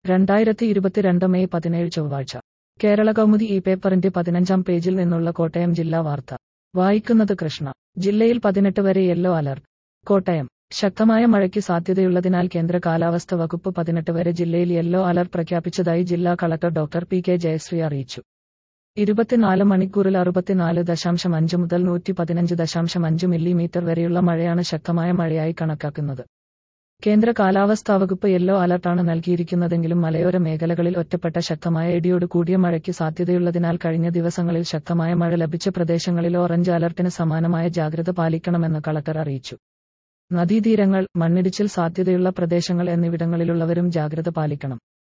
രണ്ടായിരത്തി ഇരുപത്തിരണ്ട് മെയ് പതിനേഴ് ചൊവ്വാഴ്ച കേരള കൗമുദി ഈ പേപ്പറിന്റെ പതിനഞ്ചാം പേജിൽ നിന്നുള്ള കോട്ടയം ജില്ലാ വാർത്ത വായിക്കുന്നത് കൃഷ്ണ ജില്ലയിൽ പതിനെട്ട് വരെ യെല്ലോ അലർട്ട് കോട്ടയം ശക്തമായ മഴയ്ക്ക് സാധ്യതയുള്ളതിനാൽ കേന്ദ്ര കാലാവസ്ഥ വകുപ്പ് പതിനെട്ട് വരെ ജില്ലയിൽ യെല്ലോ അലർട്ട് പ്രഖ്യാപിച്ചതായി ജില്ലാ collector doctor P K Jayasree അറിയിച്ചു ഇരുപത്തിനാല് മണിക്കൂറിൽ അറുപത്തിനാല് ദശാംശം അഞ്ച് മുതൽ നൂറ്റി പതിനഞ്ച് ദശാംശം അഞ്ച് മില്ലിമീറ്റർ വരെയുള്ള മഴയാണ് ശക്തമായ മഴയായി കണക്കാക്കുന്നത് കേന്ദ്ര കാലാവസ്ഥാ വകുപ്പ് യെല്ലോ അലർട്ടാണ് നൽകിയിരിക്കുന്നതെങ്കിലും മലയോര മേഖലകളിൽ ഒറ്റപ്പെട്ട ശക്തമായ ഇടിയോട് കൂടിയ മഴയ്ക്ക് സാധ്യതയുള്ളതിനാൽ കഴിഞ്ഞ ദിവസങ്ങളിൽ ശക്തമായ മഴ ലഭിച്ച പ്രദേശങ്ങളിൽ ഓറഞ്ച് അലർട്ടിന് സമാനമായ ജാഗ്രത പാലിക്കണമെന്ന് കളക്ടർ അറിയിച്ചു നദീതീരങ്ങൾ മണ്ണിടിച്ചിൽ സാധ്യതയുള്ള പ്രദേശങ്ങൾ എന്നിവിടങ്ങളിലുള്ളവരും ജാഗ്രത പാലിക്കണം